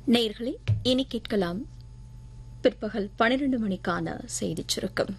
நேயர்களே இனி கேட்கலாம் பிற்பகல் பனிரெண்டு மணிக்கான செய்திச் சுருக்கம்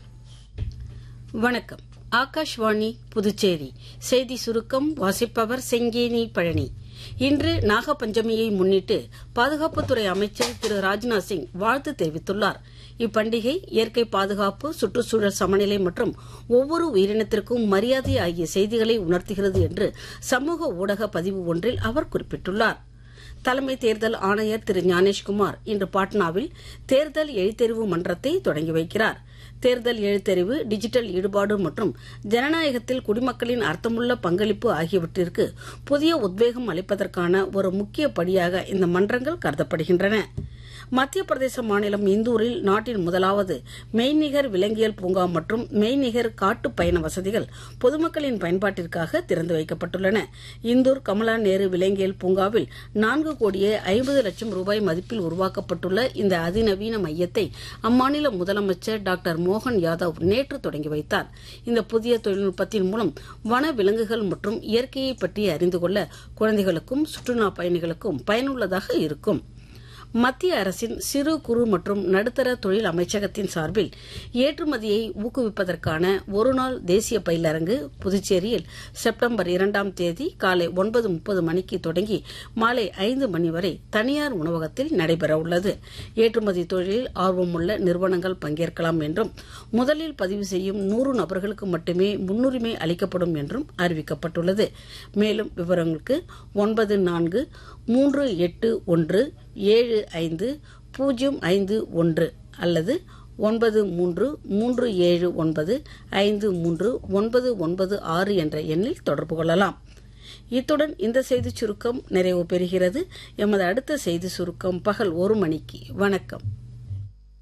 வணக்கம் ஆகாஷ்வாணி புதுச்சேரி செய்தி சுருக்கம் வாசிப்பவர் செங்கேனி பழனி இன்று நாகபஞ்சமியை முன்னிட்டு பாதுகாப்புத்துறை அமைச்சர் திரு ராஜ்நாத் சிங் வாழ்த்து தெரிவித்துள்ளார் இப்பண்டிகை இயற்கை பாதுகாப்பு சுற்றுச்சூழல் சமநிலை மற்றும் ஒவ்வொரு உயிரினத்திற்கும் மரியாதை ஆகிய செய்திகளை உணர்த்துகிறது என்று சமூக ஊடக பதிவு ஒன்றில் அவர் குறிப்பிட்டுள்ளார் தலைமை தேர்தல் ஆணையர் திரு ஞானேஷ்குமார் இன்று பாட்னாவில் தேர்தல் எழுத்தறிவு மன்றத்தை தொடங்கி வைக்கிறார் தேர்தல் எழுத்தறிவு டிஜிட்டல் ஈடுபாடு மற்றும் ஜனநாயகத்தில் குடிமக்களின் அர்த்தமுள்ள பங்களிப்பு ஆகியவற்றிற்கு புதிய உத்வேகம் அளிப்பதற்கான ஒரு முக்கிய படியாக இந்த மன்றங்கள் கருதப்படுகின்றன மத்திய பிரதேச மாநிலம் இந்தூரில் நாட்டின் முதலாவது மெய்நிகர் விலங்கியல் பூங்கா மற்றும் மெய்நிகர் காட்டு பயண வசதிகள் பொதுமக்களின் பயன்பாட்டிற்காக திறந்து வைக்கப்பட்டுள்ளன இந்தூர் கமலா நேரு விலங்கியல் பூங்காவில் நான்கு கோடியே ஐம்பது லட்சம் ரூபாய் மதிப்பில் உருவாக்கப்பட்டுள்ள இந்த அதிநவீன மையத்தை அம்மாநில முதலமைச்சர் டாக்டர் மோகன் யாதவ் நேற்று தொடங்கி வைத்தார் இந்த புதிய தொழில்நுட்பத்தின் மூலம் வன விலங்குகள் மற்றும் இயற்கையை பற்றி அறிந்து கொள்ள குழந்தைகளுக்கும் சுற்றுலா பயணிகளுக்கும் பயனுள்ளதாக இருக்கும் மத்திய அரசின் சிறு குறு மற்றும் நடுத்தர தொழில் அமைச்சகத்தின் சார்பில் ஏற்றுமதியை ஊக்குவிப்பதற்கான ஒருநாள் தேசிய பயிலரங்கு புதுச்சேரியில் செப்டம்பர் இரண்டாம் தேதி காலை ஒன்பது முப்பது மணிக்கு தொடங்கி மாலை ஐந்து மணி வரை தனியார் உணவகத்தில் நடைபெறவுள்ளது ஏற்றுமதி தொழிலில் ஆர்வமுள்ள நிறுவனங்கள் பங்கேற்கலாம் என்றும் முதலில் பதிவு செய்யும் நூறு நபர்களுக்கு மட்டுமே முன்னுரிமை அளிக்கப்படும் என்றும் அறிவிக்கப்பட்டுள்ளது மேலும் விவரங்களுக்கு ஒன்பது நான்கு மூன்று எட்டு ஒன்று ஏழு ஐந்து பூஜ்ஜியம் ஐந்து ஒன்று அல்லது ஒன்பது மூன்று மூன்று ஏழு ஒன்பது ஐந்து மூன்று ஒன்பது ஒன்பது ஆறு என்ற எண்ணில் தொடர்பு கொள்ளலாம் இத்துடன் இந்த செய்திச் சுருக்கம் நிறைவு பெறுகிறது எமது அடுத்த செய்தி சுருக்கம் பகல் ஒரு மணிக்கு வணக்கம்